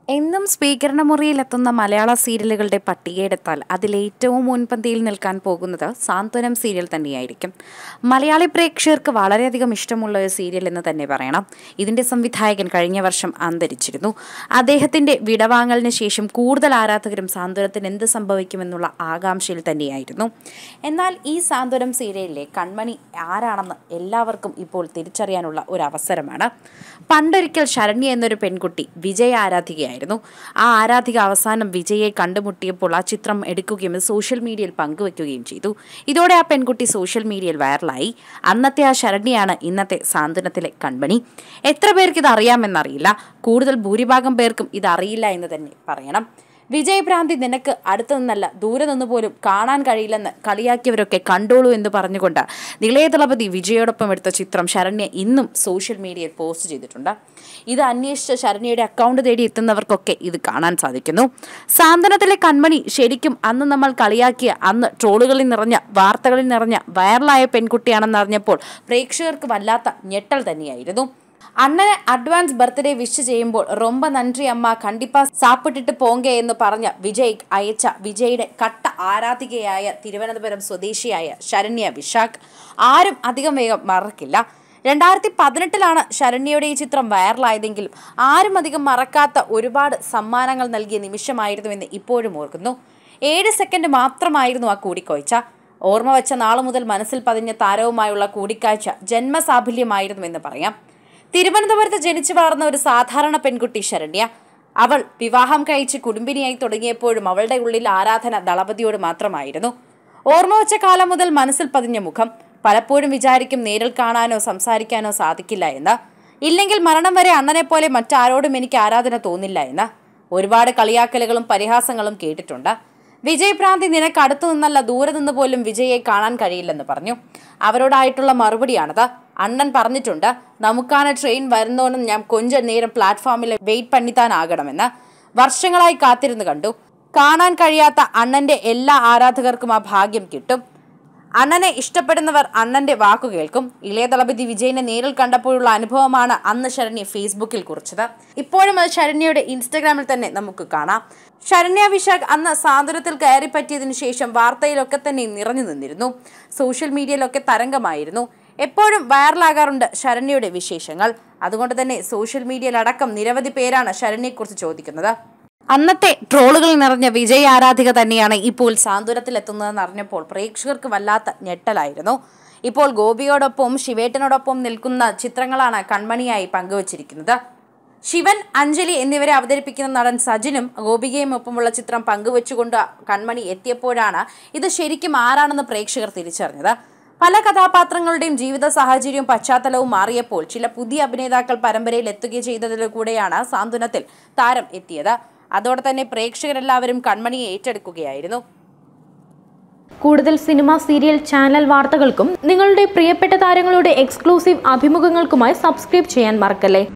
എന്നും സ്വീകരണ മുറിയിലെത്തുന്ന മലയാള സീരിയലുകളുടെ പട്ടികയെടുത്താൽ അതിലേറ്റവും മുൻപന്തിയിൽ നിൽക്കാൻ പോകുന്നത് സാന്ത്വനം സീരിയൽ തന്നെയായിരിക്കും മലയാളി പ്രേക്ഷകർക്ക് വളരെയധികം ഇഷ്ടമുള്ള ഒരു സീരിയൽ എന്ന് തന്നെ പറയണം ഇതിൻ്റെ സംവിധായകൻ കഴിഞ്ഞ വർഷം അന്തരിച്ചിരുന്നു അദ്ദേഹത്തിൻ്റെ വിടവാങ്ങലിന് ശേഷം കൂടുതൽ ആരാധകരും സാന്ത്വനത്തിന് എന്ത് സംഭവിക്കുമെന്നുള്ള ആകാംക്ഷയിൽ തന്നെയായിരുന്നു എന്നാൽ ഈ സാന്ത്വനം സീരിയലിലെ കൺമണി ആരാണെന്ന് എല്ലാവർക്കും ഇപ്പോൾ തിരിച്ചറിയാനുള്ള ഒരു അവസരമാണ് പണ്ടൊരിക്കൽ ശരണ്യ എന്നൊരു പെൺകുട്ടി വിജയ ആരാധികയായിരുന്നു ആ ആരാധിക അവസാനം വിജയെ കണ്ടുമുട്ടിയപ്പോൾ ആ ചിത്രം എടുക്കുകയും അത് സോഷ്യൽ മീഡിയയിൽ പങ്കുവെക്കുകയും ചെയ്തു ഇതോടെ ആ പെൺകുട്ടി സോഷ്യൽ മീഡിയയിൽ വൈറലായി അന്നത്തെ ആ ശരണ്യയാണ് ഇന്നത്തെ സാന്ത്വനത്തിലെ കൺമണി എത്ര പേർക്ക് ഇത് അറിയാമെന്നറിയില്ല കൂടുതൽ ഭൂരിഭാഗം പേർക്കും ഇത് അറിയില്ല എന്ന് തന്നെ പറയണം വിജയഭ്രാന്തി നിനക്ക് അടുത്തു നിന്നല്ല ദൂരെ നിന്ന് പോലും കാണാൻ കഴിയില്ലെന്ന് കളിയാക്കിയവരൊക്കെ കണ്ടോളൂ എന്ന് പറഞ്ഞുകൊണ്ട് ഇളയ ദളപതി വിജയോടൊപ്പം എടുത്ത ചിത്രം ശരണ്യ ഇന്നും സോഷ്യൽ മീഡിയയിൽ പോസ്റ്റ് ചെയ്തിട്ടുണ്ട് ഇത് അന്വേഷിച്ച ശരണ്യയുടെ അക്കൗണ്ട് തേടി എത്തുന്നവർക്കൊക്കെ ഇത് കാണാൻ സാധിക്കുന്നു സാന്ത്വനത്തിലെ കൺമണി ശരിക്കും അന്ന് നമ്മൾ കളിയാക്കിയ അന്ന് ട്രോളുകളിൽ നിറഞ്ഞ വാർത്തകളിൽ നിറഞ്ഞ വൈറലായ പെൺകുട്ടിയാണെന്ന് അറിഞ്ഞപ്പോൾ പ്രേക്ഷകർക്ക് വല്ലാത്ത ഞെട്ടൽ തന്നെയായിരുന്നു അണ്ണനെ അഡ്വാൻസ് ബർത്ത്ഡേ വിഷ് ചെയ്യുമ്പോൾ റൊമ്പ നன்றി അമ്മ കണ്ടിപ്പാ സാപ്പിട്ടിട്ട് പോങ്ക എന്ന് പറഞ്ഞ വിജയ് അയച്ച വിജയുടെ കട്ട ആരാധികയായ തിരുവനന്തപുരം സ്വദേശിയായ ശരണ്യ വിശാഖ് ആരും അധികം വേഗം മറക്കില്ല രണ്ടായിരത്തി പതിനെട്ടിലാണ് ശരണ്യയുടെ ഈ ചിത്രം വൈറലായതെങ്കിലും ആരും അധികം മറക്കാത്ത ഒരുപാട് സമ്മാനങ്ങൾ നൽകിയ നിമിഷമായിരുന്നുവെന്ന് ഇപ്പോഴും ഓർക്കുന്നു ഏഴ് സെക്കൻഡ് മാത്രമായിരുന്നു ആ കൂടിക്കാഴ്ച ഓർമ്മ വെച്ച നാളു മുതൽ മനസ്സിൽ പതിഞ്ഞ താരവുമായുള്ള കൂടിക്കാഴ്ച ജന്മസാഫല്യമായിരുന്നുവെന്ന് പറയാം തിരുവനന്തപുരത്ത് ജനിച്ചു വളർന്ന ഒരു സാധാരണ പെൺകുട്ടി ശരണ്യ അവൾ വിവാഹം കഴിച്ച് കുടുംബിനിയായി തുടങ്ങിയപ്പോഴും അവളുടെ ഉള്ളിൽ ആരാധന ദളപതിയോട് മാത്രമായിരുന്നു ഓർമ്മ വെച്ച കാലം മുതൽ മനസ്സിൽ പതിഞ്ഞ മുഖം പലപ്പോഴും വിചാരിക്കും നേരിൽ കാണാനോ സംസാരിക്കാനോ സാധിക്കില്ല എന്ന് ഇല്ലെങ്കിൽ മരണം വരെ അണ്ണനെ പോലെ മറ്റാരോടും എനിക്ക് ആരാധന തോന്നില്ല എന്ന് ഒരുപാട് കളിയാക്കലുകളും പരിഹാസങ്ങളും കേട്ടിട്ടുണ്ട് വിജയ് ഭ്രാന്തി നിനക്ക് അടുത്തു നിന്നല്ല ദൂരെ നിന്ന് പോലും വിജയെ കാണാൻ കഴിയില്ലെന്ന് പറഞ്ഞു അവരോടായിട്ടുള്ള മറുപടിയാണത് അണ്ണൻ പറഞ്ഞിട്ടുണ്ട് നമുക്കാണ് ട്രെയിൻ വരുന്നോന്നും ഞാൻ കൊഞ്ച നേരം പ്ലാറ്റ്ഫോമിൽ വെയിറ്റ് പണിത്താനാകണമെന്ന് വർഷങ്ങളായി കാത്തിരുന്ന് കണ്ടു കാണാൻ കഴിയാത്ത അണ്ണന്റെ എല്ലാ ആരാധകർക്കും ആ ഭാഗ്യം കിട്ടും അണ്ണനെ ഇഷ്ടപ്പെടുന്നവർ അണ്ണന്റെ വാക്കു കേൾക്കും ഇളയ ദളപതി വിജയനെ നേരിൽ കണ്ടപ്പോഴുള്ള അനുഭവമാണ് അന്ന് ശരണ്യ ഫേസ്ബുക്കിൽ കുറിച്ചത് ഇപ്പോഴും അത് ശരണ്യയുടെ ഇൻസ്റ്റഗ്രാമിൽ തന്നെ നമുക്ക് കാണാം ശരണ്യ വിശാഖ് അന്ന് സാന്ത്വനത്തിൽ കയറി പറ്റിയതിനു ശേഷം വാർത്തയിലൊക്കെ തന്നെ നിറഞ്ഞു നിന്നിരുന്നു സോഷ്യൽ മീഡിയയിലൊക്കെ തരംഗമായിരുന്നു എപ്പോഴും വൈറലാകാറുണ്ട് ശരണ്യയുടെ വിശേഷങ്ങൾ അതുകൊണ്ട് തന്നെ സോഷ്യൽ മീഡിയയിലടക്കം നിരവധി പേരാണ് ശരണ്യയെക്കുറിച്ച് ചോദിക്കുന്നത് അന്നത്തെ ട്രോളുകൾ നിറഞ്ഞ വിജയ് ആരാധിക തന്നെയാണ് ഇപ്പോൾ സാന്ത്വനത്തിൽ എത്തുന്നതെന്ന് അറിഞ്ഞപ്പോൾ പ്രേക്ഷകർക്ക് വല്ലാത്ത ഞെട്ടലായിരുന്നു ഇപ്പോൾ ഗോപിയോടൊപ്പം ശിവേട്ടനോടൊപ്പം നിൽക്കുന്ന ചിത്രങ്ങളാണ് കൺമണിയായി പങ്കുവച്ചിരിക്കുന്നത് ശിവൻ അഞ്ജലി എന്നിവരെ അവതരിപ്പിക്കുന്ന നടൻ സജിനും ഗോപികയും ഒപ്പമുള്ള ചിത്രം പങ്കുവച്ചുകൊണ്ട് കൺമണി എത്തിയപ്പോഴാണ് ഇത് ശരിക്കും ആരാണെന്ന് പ്രേക്ഷകർ തിരിച്ചറിഞ്ഞത് പല കഥാപാത്രങ്ങളുടെയും ജീവിത സാഹചര്യവും പശ്ചാത്തലവും മാറിയപ്പോൾ ചില പുതിയ അഭിനേതാക്കൾ പരമ്പരയിൽ എത്തുക ചെയ്തതിലൂടെയാണ് സാന്ത്വനത്തിൽ താരം എത്തിയത് അതോടെ തന്നെ പ്രേക്ഷകരെല്ലാവരും കൺമണിയെ ഏറ്റെടുക്കുകയായിരുന്നു കൂടുതൽ സിനിമ സീരിയൽ ചാനൽ വാർത്തകൾക്കും നിങ്ങളുടെ പ്രിയപ്പെട്ട താരങ്ങളുടെ എക്സ്ക്ലൂസീവ് അഭിമുഖങ്ങൾക്കുമായി സബ്സ്ക്രൈബ് ചെയ്യാൻ മറക്കല്ലേ